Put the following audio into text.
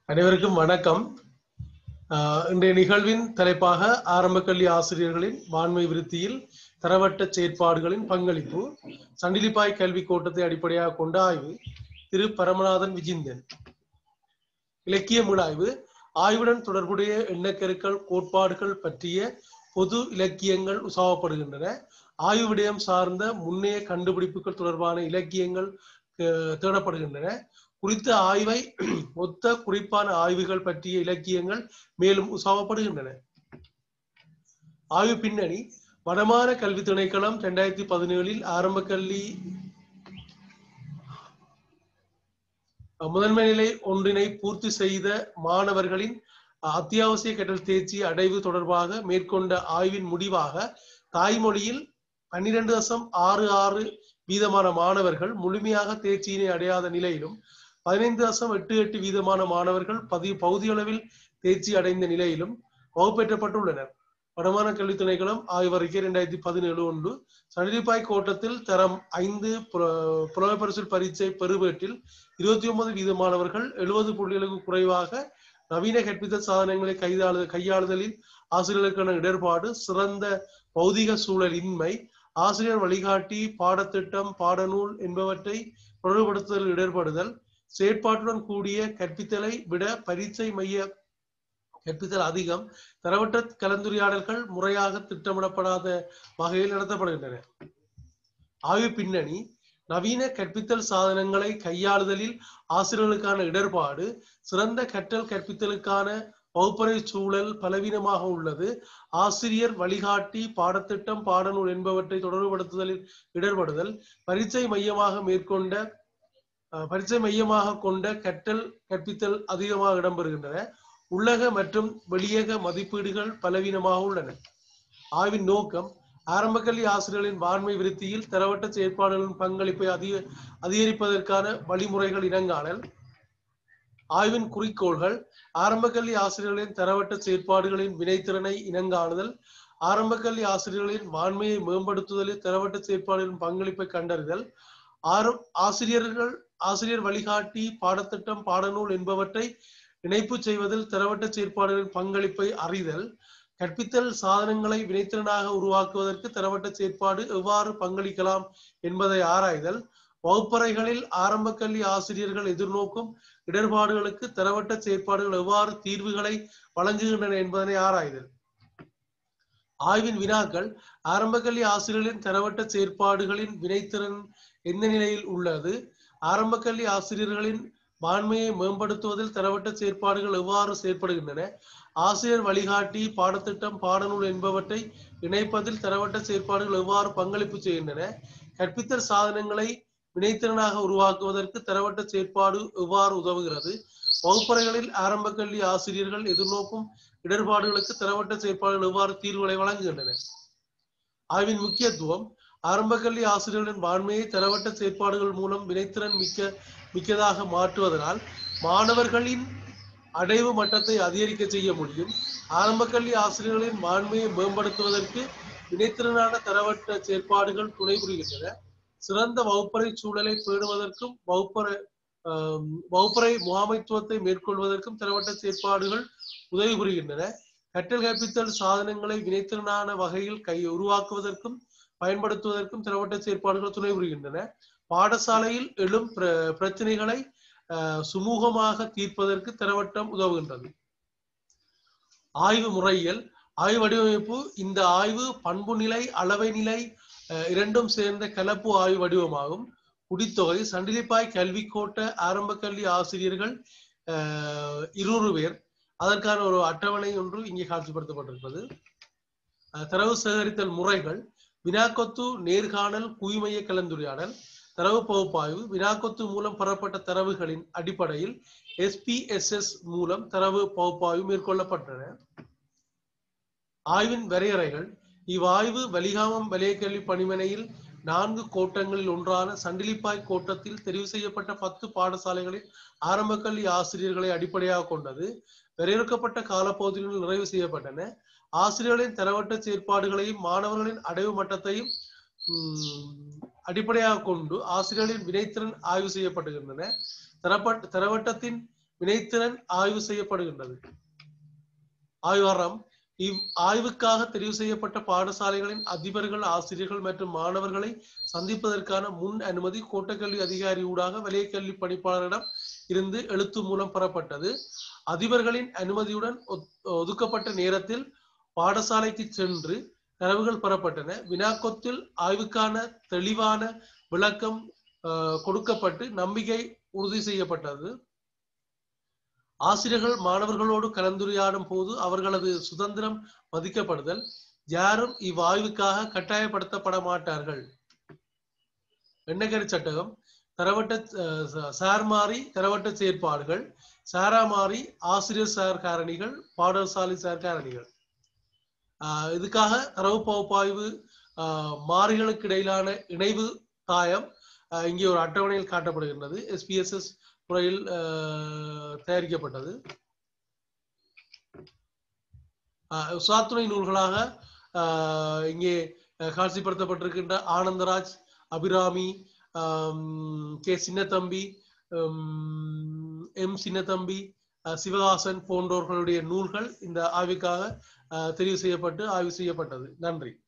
அனைவருக்கும் வணக்கம் ஆஹ் இன்றைய நிகழ்வின் தலைப்பாக ஆரம்ப கல்வி ஆசிரியர்களின் வான்மை விருத்தியில் தரவட்ட செயற்பாடுகளின் பங்களிப்பு சண்டிலிப்பாய் கல்வி கோட்டத்தை அடிப்படையாக கொண்ட ஆய்வு திரு பரமநாதன் விஜிந்தன் இலக்கிய மீளாய்வு ஆய்வுடன் தொடர்புடைய எண்ணக்கருக்கள் கோட்பாடுகள் பற்றிய பொது இலக்கியங்கள் உசாவப்படுகின்றன ஆய்வு விடயம் சார்ந்த முன்னைய கண்டுபிடிப்புகள் தொடர்பான இலக்கியங்கள் அஹ், தேடப்படுகின்றன குறித்த ஆய்வை ஒத்த குறிப்பான ஆய்வுகள் பற்றிய இலக்கியங்கள் மேலும் உசாவப்படுகின்றன ஆய்வு பின்னணி வடமான கல்வி திணைக்களம் இரண்டாயிரத்தி பதினேழில் ஆரம்ப கல்வி முதன்மை நிலை ஒன்றினை பூர்த்தி செய்த மாணவர்களின் அத்தியாவசிய கற்றல் தேர்ச்சி அடைவு தொடர்பாக மேற்கொண்ட ஆய்வின் முடிவாக தாய்மொழியில் பன்னிரண்டு தசம் ஆறு ஆறு வீதமான மாணவர்கள் முழுமையாக தேர்ச்சியினை அடையாத நிலையிலும் பதினைந்து தசம் எட்டு எட்டு வீதமான மாணவர்கள் பதி பகுதியளவில் தேர்ச்சி அடைந்த நிலையிலும் வகுப்பேற்றப்பட்டுள்ளனர் வடமான கல்வி திணைக்களம் ஆய்வறிக்கை இரண்டாயிரத்தி பதினேழு ஒன்று சண்டிலிப்பாய் கோட்டத்தில் தரம் ஐந்து புல- புலமைப்பரிசில் பரீட்சை பெறுவேட்டில் இருபத்தி ஒன்பது வீதமானவர்கள் எழுபது புள்ளிகளுக்கு குறைவாக நவீன கற்பித்தல் சாதனங்களை கைதாளு கையாளுதலில் ஆசிரியர்களுக்கான இடர்பாடு சிறந்த பௌதிக சூழல் இன்மை ஆசிரியர் வழிகாட்டி பாடத்திட்டம் பாடநூல் என்பவற்றை தொடர்புபடுத்துதல் இடர்படுதல் செயற்பாட்டுடன் கூடிய கற்பித்தலை விட பரீட்சை மைய கற்பித்தல் அதிகம் தரவற்ற கலந்துரையாடல்கள் முறையாக திட்டமிடப்படாத வகையில் நடத்தப்படுகின்றன ஆய்வு பின்னணி நவீன கற்பித்தல் சாதனங்களை கையாளுதலில் ஆசிரியர்களுக்கான இடர்பாடு சிறந்த கற்றல் கற்பித்தலுக்கான வகுப்பறை சூழல் பலவீனமாக உள்ளது ஆசிரியர் வழிகாட்டி பாடத்திட்டம் பாடநூல் என்பவற்றை தொடர்புபடுத்துதலில் இடர்படுதல் பரீட்சை மையமாக மேற்கொண்ட அஹ், பரீட்சை மையமாக கொண்ட கற்றல் கற்பித்தல் அதிகமாக இடம்பெறுகின்றன உள்ளக மற்றும் வெளியக மதிப்பீடுகள் பலவீனமாக உள்ளன ஆய்வின் நோக்கம் ஆரம்ப கல்வி ஆசிரியர்களின் வான்மை விருத்தியில் தரவட்ட செயற்பாடுகளின் பங்களிப்பை அதிக அதிகரிப்பதற்கான வழிமுறைகள் இனங்காணல் ஆய்வின் குறிக்கோள்கள் ஆரம்ப கல்வி ஆசிரியர்களின் தரவட்ட செயற்பாடுகளின் வினைத்திறனை இனங்காணுதல் ஆரம்ப கல்வி ஆசிரியர்களின் வான்மையை மேம்படுத்துதலில் தரவட்ட செயற்பாடுகளின் பங்களிப்பை கண்டறிதல் ஆரம் ஆசிரியர்கள் ஆசிரியர் வழிகாட்டி பாடத்திட்டம் பாடநூல் என்பவற்றை இணைப்பு செய்வதில் தரவட்ட செயற்பாடுகளின் பங்களிப்பை அறிதல் கற்பித்தல் சாதனங்களை வினைத்திறனாக உருவாக்குவதற்கு தரவட்ட செயற்பாடு எவ்வாறு பங்களிக்கலாம் என்பதை ஆராய்தல் வகுப்பறைகளில் ஆரம்ப கல்வி ஆசிரியர்கள் எதிர்நோக்கும் இடர்பாடுகளுக்கு தரவட்ட செயற்பாடுகள் எவ்வாறு தீர்வுகளை வழங்குகின்றன என்பதனை ஆராய்தல் ஆய்வின் வினாக்கள் ஆரம்ப கல்வி ஆசிரியர்களின் தரவட்ட செயற்பாடுகளின் வினைத்திறன் எந்த நிலையில் உள்ளது ஆரம்ப கல்வி ஆசிரியர்களின் வான்மையை மேம்படுத்துவதில் தரவட்ட செயற்பாடுகள் எவ்வாறு செயற்படுகின்றன ஆசிரியர் வழிகாட்டி பாடத்திட்டம் பாடநூல் என்பவற்றை இணைப்பதில் தரவட்ட செயற்பாடுகள் எவ்வாறு பங்களிப்பு செய்கின்றன கற்பித்தல் சாதனங்களை வினைத்திறனாக உருவாக்குவதற்கு தரவட்ட செயற்பாடு எவ்வாறு உதவுகிறது வகுப்பறைகளில் ஆரம்ப கல்வி ஆசிரியர்கள் எதிர்நோக்கும் இடர்பாடுகளுக்கு தரவட்ட செயற்பாடுகள் எவ்வாறு தீர்வுகளை வழங்குகின்றன ஆய்வின் முக்கியத்துவம் ஆரம்ப கல்வி ஆசிரியர்களின் வான்மையை தரவட்ட செயற்பாடுகள் மூலம் வினைத்திறன் மிக்க மிக்கதாக மாற்றுவதனால் மாணவர்களின் அடைவு மட்டத்தை அதிகரிக்க செய்ய முடியும் ஆரம்ப கல்வி ஆசிரியர்களின் வான்மையை மேம்படுத்துவதற்கு வினைத்திறனான தரவட்ட செயற்பாடுகள் துணை புரிகின்றன சிறந்த வகுப்பறை சூழலை பேணுவதற்கும் வகுப்பறை ஆம், வகுப்பறை முகாமைத்துவத்தை மேற்கொள்வதற்கும் தரவட்ட செயற்பாடுகள் உதவி புரிகின்றன கற்றல் கற்பித்தல் சாதனங்களை வினைத்திறனான வகையில் கை உருவாக்குவதற்கும் பயன்படுத்துவதற்கும் தரவட்ட செயற்பாடுகள் துணை புரிகின்றன பாடசாலையில் எழும் பிர- பிரச்சனைகளை அஹ், சுமூகமாக தீர்ப்பதற்கு தரவட்டம் உதவுகின்றது ஆய்வு முறையியல் ஆய்வு வடிவமைப்பு இந்த ஆய்வு பண்பு நிலை அளவை நிலை அஹ், இரண்டும் சேர்ந்த கலப்பு ஆய்வு வடிவமாகும் குடித்தொகை சண்டிலிப்பாய் கல்வி கோட்ட ஆரம்ப கல்வி ஆசிரியர்கள் அஹ், இருநூறு பேர் அதற்கான ஒரு அட்டவணை ஒன்று இங்கே காட்சிப்படுத்தப்பட்டிருப்பது அஹ், தரவு சேகரித்தல் முறைகள் வினாக்கொத்து நேர்காணல் குவிமைய கலந்துரையாடல் தரவு பகுப்பாய்வு வினாக்கொத்து மூலம் பெறப்பட்ட தரவுகளின் அடிப்படையில் எஸ்பிஎஸ்எஸ் மூலம் தரவு பகுப்பாய்வு மேற்கொள்ளப்பட்டன ஆய்வின் வரையறைகள் இவ்வாய்வு வலிகாமம் வலயக்கல்வி பணிமனையில் நான்கு கோட்டங்களில் ஒன்றான சண்டிலிப்பாய் கோட்டத்தில் தெரிவு செய்யப்பட்ட பத்து பாடசாலைகளின் ஆரம்ப கல்வி ஆசிரியர்களை அடிப்படையாக கொண்டது வரையறுக்கப்பட்ட காலப்பகுதியில் நிறைவு செய்யப்பட்டன ஆசிரியர்களின் தரவட்ட செயற்பாடுகளையும் மாணவர்களின் அடைவு மட்டத்தையும் உம், அடிப்படையாக கொண்டு ஆசிரியர்களின் வினைத்திறன் ஆய்வு செய்யப்படுகின்றன தரப்பட்ட தரவட்டத்தின் வினைத்திறன் ஆய்வு செய்யப்படுகின்றது ஆய்வரம் இவ் ஆய்வுக்காக தெரிவு செய்யப்பட்ட பாடசாலைகளின் அதிபர்கள் ஆசிரியர்கள் மற்றும் மாணவர்களை சந்திப்பதற்கான முன் அனுமதி கோட்டக்கல்வி அதிகாரி ஊடாக வலயக்கல்வி பணிப்பாளரிடம் இருந்து எழுத்து மூலம் பெறப்பட்டது அதிபர்களின் அனுமதியுடன் ஒத்- ஒதுக்கப்பட்ட நேரத்தில் பாடசாலைக்கு சென்று தரவுகள் பெறப்பட்டன வினாக்கொத்தில் ஆய்வுக்கான தெளிவான விளக்கம் அஹ், கொடுக்கப்பட்டு நம்பிக்கை உறுதி செய்யப்பட்டது ஆசிரியர்கள் மாணவர்களோடு கலந்துரையாடும் போது அவர்களது சுதந்திரம் மதிக்கப்படுதல் யாரும் இவ்வாய்வுக்காக கட்டாயப்படுத்தப்பட மாட்டார்கள் எண்ணக்கரு சட்டகம் தரவட்ட அஹ், ச- சார்மாறி தரவட்ட செயற்பாடுகள் சாராமாறி ஆசிரியர் சார் காரணிகள் பாடசாலை சார் காரணிகள் ஆஹ் இதுக்காக தரவு பகுப்பாய்வு ஆஹ் மாறிகளுக்கு இடையிலான இணைவு தாயம் ஆஹ் இங்கே ஒரு அட்டவணையில் காட்டப்படுகின்றது எஸ்பிஎஸ்எஸ் முறையில் ஆஹ் தயாரிக்கப்பட்டது ஆஹ் சாத்துணை நூல்களாக ஆஹ் இங்கே ஆஹ் காட்சிப்படுத்தப்பட்டிருக்கின்ற ஆனந்தராஜ் அபிராமி ஆம், கே சின்னத்தம்பி உம், எம் சின்னத்தம்பி ஆஹ் சிவகாசன் போன்றோர்களுடைய நூல்கள் இந்த ஆய்வுக்காக ஆஹ் தெரிவு செய்யப்பட்டு ஆய்வு செய்யப்பட்டது நன்றி